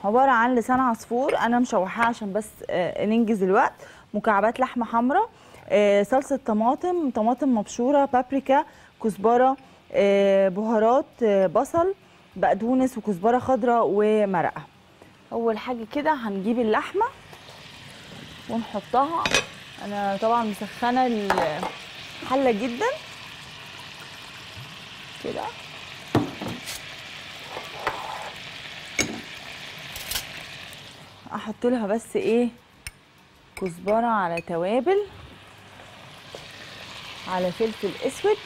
عباره عن لسان عصفور انا مشوحاه عشان بس آه، ننجز الوقت مكعبات لحمه حمراء آه، صلصه طماطم طماطم مبشوره بابريكا كزبره آه، بهارات آه، بصل بقدونس وكزبره خضراء ومرقه اول حاجه كده هنجيب اللحمه ونحطها انا طبعا مسخنه الحله جدا كده احط لها بس ايه كزبره على توابل على فلفل اسود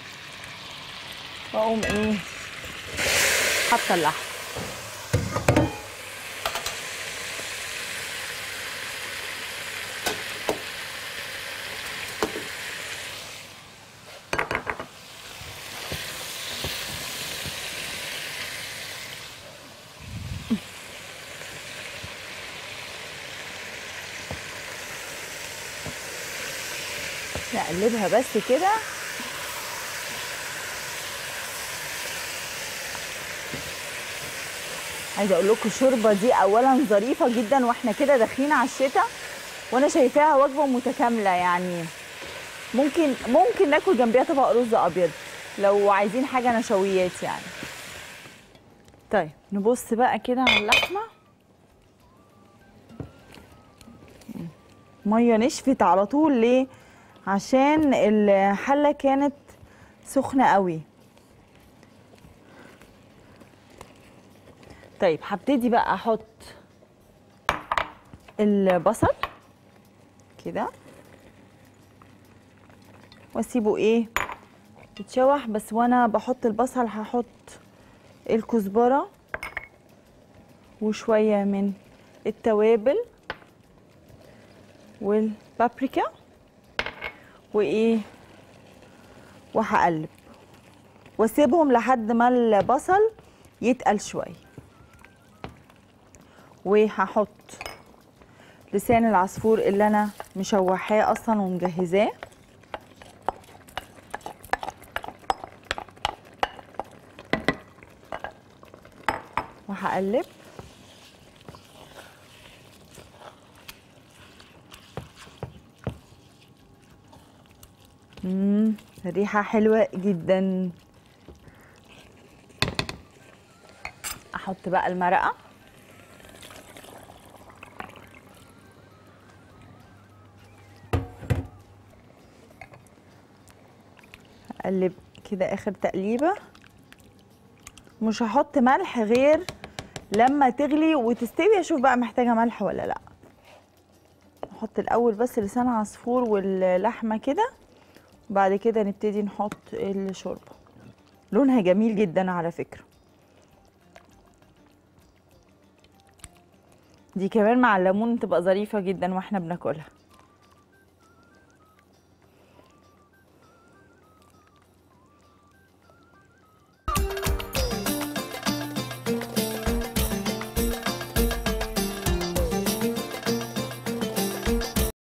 واقوم ايه حاطه اللحم نقلبها بس كده عايزه اقول لكم الشوربه دي اولا ظريفه جدا واحنا كده داخلين على الشتاء وانا شايفاها وجبه متكامله يعني ممكن ممكن ناكل جنبيها طبق رز ابيض لو عايزين حاجه نشويات يعني طيب نبص بقى كده على اللحمه ميه نشفت على طول ليه عشان الحله كانت سخنه قوي طيب هبتدي بقى احط البصل كده واسيبه ايه يتشوح بس وانا بحط البصل هحط الكزبره وشويه من التوابل والبابريكا وايه وهقلب واسيبهم لحد ما البصل يتقل شويه وهحط لسان العصفور اللي انا مشوحاه اصلا ومجهزاه وهقلب امم الريحه حلوه جدا احط بقى المرقه اقلب كده اخر تقليبه مش هحط ملح غير لما تغلي وتستوي اشوف بقى محتاجه ملح ولا لا نحط الاول بس لسان عصفور واللحمه كده وبعد كده نبتدي نحط الشوربه لونها جميل جدا على فكره دي كمان مع الليمون تبقى ظريفه جدا واحنا بناكلها